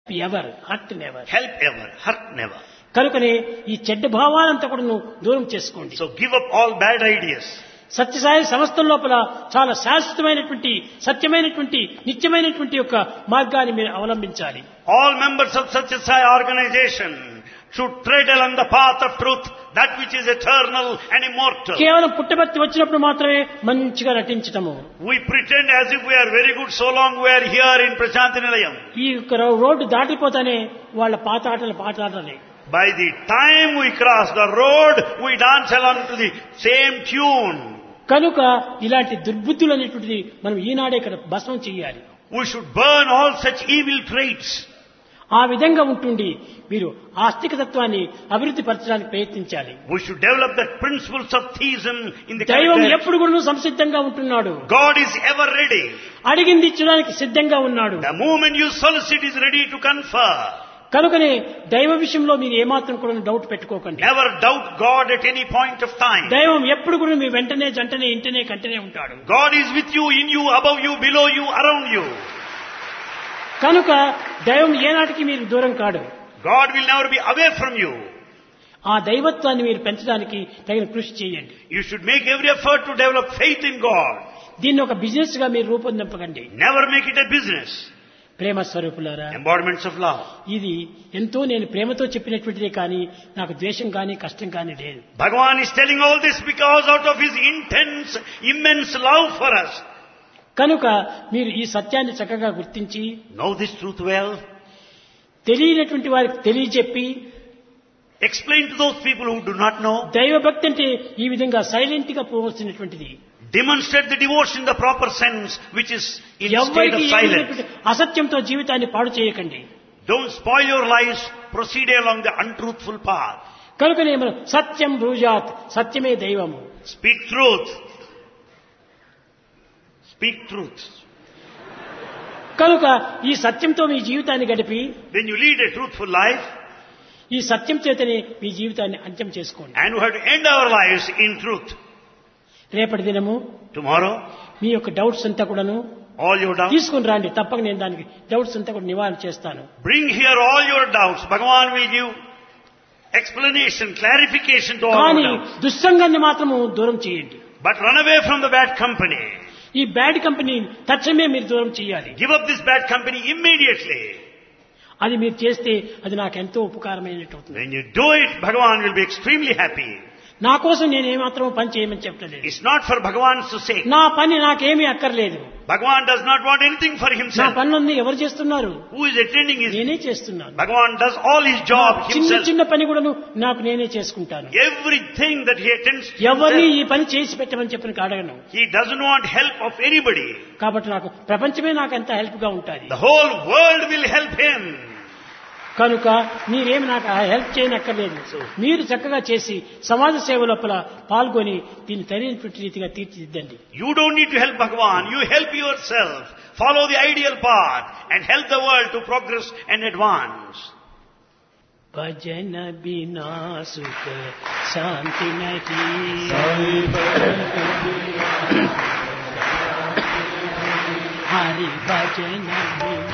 Ever hurt never Help ever, hurt never. కనుకనే ఈ చెడ్డ భావాలంతా కూడా నువ్వు దూరం చేసుకోండి So give up all bad ideas. Sathya Sai సంస్థల లోపల చాలా శాశ్వతమైనటువంటి సత్యమైనటువంటి నిత్యమైనటువంటి యొక్క మార్గాన్ని మీరు అవలంబించాలి All members of such a Sai organization should tread along the path of truth, that which is eternal and immortal. కేవలం పుట్టబర్తి వచ్చినప్పుడు మాత్రమే మంచిగా నటించటము We pretend as if we are very good so long we are here in Prashanti Nilayam. ఈ యొక్క రో- road దాటిపోతానే వాళ్ళ పాత ఆటలు పాట ఆటలే By the time we cross the road, we dance along to the same tune. కనుక ఇలాంటి దుర్బుద్ధులు అనేటువంటిది మనం ఈనాడే ఇక్కడ భస్మం చేయాలి We should burn all such evil traits. ఆ విధంగా ఉంటుండి మీరు ఆస్తిక తత్వాన్ని అభివృద్ధి పరచడానికి ప్రయత్నించాలి We should develop the principles of theism in the దైవం character. ఎప్పుడు కూడా సంసిద్ధంగా ఉంటున్నాడు God is ever ready. అడిగింది ఇచ్చడానికి సిద్ధంగా ఉన్నాడు The moment you solicit is ready to confer. కనుకనే దైవ విషయంలో మీరు ఏమాత్రం కూడా డౌట్ పెట్టుకోకండి Never doubt God at any point of time. దైవం ఎప్పుడు కూడా మీ వెంటనే జంటనే ఇంటనే కంటనే ఉంటాడు God is with you, in you, above you, below you, around you. కనుక దైవం ఏనాటికి మీరు దూరం కాడు God will never be away from you. ఆ దైవత్వాన్ని మీరు పెంచడానికి తగిన కృషి చేయండి You should make every effort to develop faith in God. దీన్ని ఒక బిజినెస్ గా మీరు రూపొందింపకండి Never make it a business. ప్రేమ స్వరూపులారా Embodiments of love. ఇది ఎంతో నేను ప్రేమతో చెప్పినటువంటిదే కానీ నాకు ద్వేషం కానీ కష్టం కానీ లేదు Bhagavan is telling all this because out of his intense, immense love for us. కనుక మీరు ఈ సత్యాన్ని చక్కగా గుర్తించి Know this truth well. తెలియనటువంటి వారికి తెలియజెప్పి Explain to those people who do not know. దైవభక్తి అంటే ఈ విధంగా సైలెంట్ గా పోవలసినటువంటిది Demonstrate the devotion in the proper sense, which is in state ఎవరికి of silence. ఏమైనటువంటి అసత్యంతో జీవితాన్ని పాడు చేయకండి Don't spoil your lives. Proceed along the untruthful path. కనుకనే మనం సత్యం బ్రూజాత్ సత్యమే దైవము Speak truth. Speak truth. కనుక ఈ సత్యంతో మీ జీవితాన్ని గడిపి When you lead a truthful life, ఈ సత్యం చేతనే మీ జీవితాన్ని అంత్యం చేసుకోండి and we have to end our lives in truth. రేపటి దినము Tomorrow, మీ యొక్క డౌట్స్ అంతా కూడాను all your doubts. తీసుకుని రండి తప్పక నేను దానికి డౌట్స్ అంతా కూడా నివారణ చేస్తాను Bring here all your doubts. Bhagavan will give explanation, clarification to all కానీ your doubts. దుస్సంగాన్ని మాత్రము దూరం చేయండి But run away from the bad company. ఈ బ్యాడ్ కంపెనీ తక్షణమే మీరు దూరం చేయాలి Give up this bad company immediately. అది మీరు చేస్తే అది నాకు ఎంతో ఉపకారమైనట్టు అవుతుంది When you do it, Bhagavan will be extremely happy. నా కోసం నేను ఏమాత్రం పని చేయమని చెప్పలేదు It's not for Bhagavan's sake. నా పని నాకేమీ అక్కర్లేదు Bhagavan does not want anything for నా himself. పనులన్నీ ఎవరు చేస్తున్నారు Who is attending his... నేనే చేస్తున్నాను Bhagavan does all his job చిన్న himself. చిన్న పని కూడా నాకు నేనే చేసుకుంటాను Everything that he attends to ఎవరిని himself, ఈ పని చేసి పెట్టమని చెప్పిన అడగను he doesn't want help of anybody. కాబట్టి నాకు ప్రపంచమే నాకు ఎంత హెల్ప్ గా ఉంటుంది The whole world will help him. కనుక మీరేమి నాకు హెల్ప్ చేయనక్కర్లేదు మీరు చక్కగా చేసి సమాజ సేవ లోపల పాల్గొని దీన్ని సరైనటువంటి రీతిగా తీర్చిదిద్దండి You don't need to help Bhagavan. You help yourself. Follow the ideal path and help the world to progress and advance. భజన బినా సుఖ శాంతి నహి హరి భజన బినా